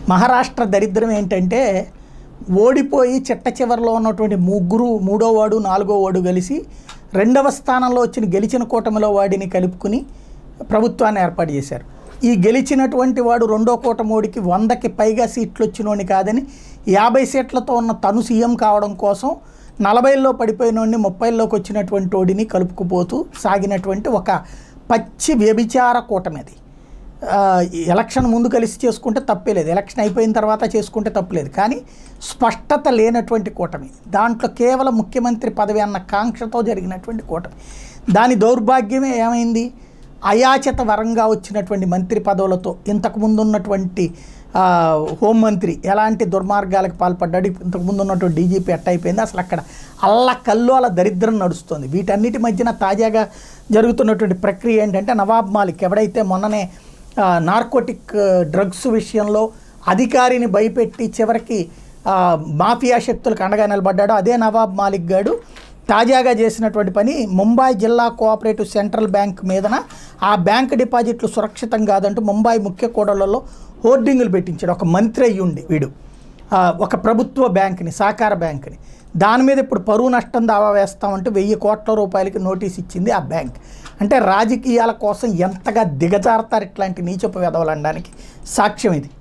మహారాష్ట్ర దరిద్రం ఏంటంటే ఓడిపోయి చిట్ట చివరిలో ఉన్నటువంటి ముగ్గురు మూడో వాడు నాలుగో వాడు కలిసి రెండవ స్థానంలో వచ్చిన గెలిచిన కూటమిలో వాడిని కలుపుకుని ప్రభుత్వాన్ని ఏర్పాటు చేశారు ఈ గెలిచినటువంటి వాడు రెండో కూటమోడికి వందకి పైగా సీట్లు వచ్చినోని కాదని యాభై సీట్లతో ఉన్న తను సీఎం కావడం కోసం నలభైల్లో పడిపోయినోడిని ముప్పైల్లోకి వచ్చినటువంటి వాడిని కలుపుకుపోతూ సాగినటువంటి ఒక పచ్చి వ్యభిచార కూటమి అది ఆ, ఈ ఎలక్షన్ ముందు కలిసి చేసుకుంటే తప్పేలేదు ఎలక్షన్ అయిపోయిన తర్వాత చేసుకుంటే తప్పలేదు కానీ స్పష్టత లేనటువంటి కూటమి దాంట్లో కేవలం ముఖ్యమంత్రి పదవి అన్న కాంక్షతో జరిగినటువంటి కూటమి దాని దౌర్భాగ్యమే ఏమైంది అయాచిత వరంగా వచ్చినటువంటి మంత్రి పదవులతో ఇంతకుముందు ఉన్నటువంటి ఆ, హోంమంత్రి ఎలాంటి దుర్మార్గాలకు పాల్పడ్డాడు ఇంతకుముందు ఉన్నటువంటి డీజీపీ ఎట్ట అయిపోయింది అసలు అక్కడ అల్ల కల్లోల దరిద్రం నడుస్తుంది వీటన్నిటి మధ్యన తాజాగా జరుగుతున్నటువంటి ప్రక్రియ ఏంటంటే నవాబ్ మాలిక్ ఎవడైతే మొన్ననే ఆ, నార్కోటిక్ ఆ, డ్రగ్స్ విషయంలో అధికారిని భయపెట్టి చివరికి ఆ, మాఫియా శక్తులకు అండగా నిలబడ్డాడో అదే నవాబ్ మాలిక్ గాడు తాజాగా చేసినటువంటి పని ముంబై జిల్లా కోఆపరేటివ్ సెంట్రల్ బ్యాంక్ మీదన ఆ బ్యాంక్ డిపాజిట్లు సురక్షితం కాదంటూ ముంబై ముఖ్య కూడళ్లలో హోర్డింగులు పెట్టించాడు ఒక మంత్రి అయ్యుండి వీడు ఆ, ఒక ప్రభుత్వ బ్యాంక్ని సహకార బ్యాంక్ని దాని మీద ఇప్పుడు పరువు నష్టం దావా వేస్తామంటూ వెయ్యి కోట్ల రూపాయలకి నోటీస్ ఇచ్చింది ఆ బ్యాంక్ అంటే రాజకీయాల కోసం ఎంతగా దిగజారుతారు ఇట్లాంటి నీచపు వెదవలనడానికి సాక్ష్యం ఇది